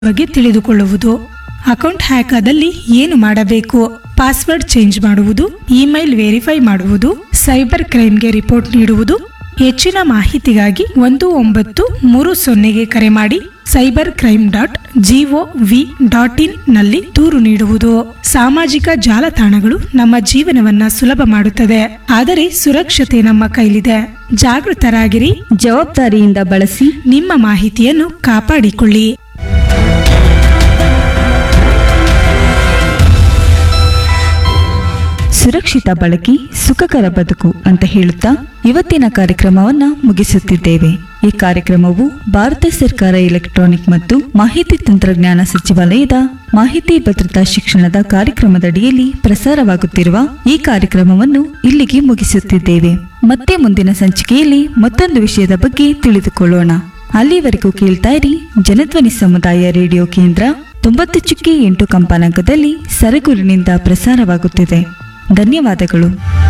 ಬಗ್ಗೆ ತಿಳಿದುಕೊಳ್ಳುವುದು account hack ಆದಲ್ಲಿ ಏನು ಮಾಡಬೇಕು ಪಾಸ್ವರ್ಡ್ ಚೇಂಜ್ ಮಾಡುವುದು ಇಮೇಲ್ ವೆರಿಫೈ ಮಾಡುವುದು ಸೈಬರ್ ಕ್ರೈಮ್ಗೆ ರಿಪೋರ್ಟ್ ನೀಡುವುದು ಹೆಚ್ಚಿನ ಮಾಹಿತಿಗಾಗಿ ಒಂದು ಒಂಬತ್ತು ಮೂರು ಸೊನ್ನೆಗೆ ಕರೆ ಮಾಡಿ cyber crime dot G O V dot in ನಲ್ಲಿ ದೂರು ನೀಡುವುದು ಸಾಮಾಜಿಕ ಜಾಲತಾಣಗಳು ನಮ್ಮ ಜೀವನವನ್ನ ಸುಲಭ ಮಾಡುತ್ತದೆ ಆದರೆ ಸುರಕ್ಷತೆ ನಮ್ಮ ಕೈಲಿದೆ ಜಾಗೃತರಾಗಿರಿ ಜವಾಬ್ದಾರಿಯಿಂದ ಬಳಸಿ ನಿಮ್ಮ ಮಾಹಿತಿಯನ್ನು ಕಾಪಾಡಿಕೊಳ್ಳಿ ಸುರಕ್ಷಿತ ಬಳಕೆ ಸುಖಕರ ಬದುಕು ಅಂತ ಹೇಳುತ್ತಾ ಇವತ್ತಿನ ಕಾರ್ಯಕ್ರಮವನ್ನ ಮುಗಿಸುತ್ತಿದ್ದೇವೆ ಈ ಕಾರ್ಯಕ್ರಮವು ಭಾರತ ಸರ್ಕಾರ ಎಲೆಕ್ಟ್ರಾನಿಕ್ ಮತ್ತು ಮಾಹಿತಿ ತಂತ್ರಜ್ಞಾನ ಸಚಿವಾಲಯದ ಮಾಹಿತಿ ಭದ್ರತಾ ಶಿಕ್ಷಣದ ಕಾರ್ಯಕ್ರಮದಡಿಯಲ್ಲಿ ಪ್ರಸಾರವಾಗುತ್ತಿರುವ ಈ ಕಾರ್ಯಕ್ರಮವನ್ನು ಇಲ್ಲಿಗೆ ಮುಗಿಸುತ್ತಿದ್ದೇವೆ ಮತ್ತೆ ಮುಂದಿನ ಸಂಚಿಕೆಯಲ್ಲಿ ಮತ್ತೊಂದು ವಿಷಯದ ಬಗ್ಗೆ ತಿಳಿದುಕೊಳ್ಳೋಣ ಅಲ್ಲಿವರೆಗೂ ಕೇಳ್ತಾ ಇರಿ ಜನಧ್ವನಿ ಸಮುದಾಯ ರೇಡಿಯೋ ಕೇಂದ್ರ ತೊಂಬತ್ತು ಚುಕ್ಕಿ ಎಂಟು ಕಂಪಾನಾಂಕದಲ್ಲಿ ಸರಗೂರಿನಿಂದ ಪ್ರಸಾರವಾಗುತ್ತಿದೆ ಧನ್ಯವಾದಗಳು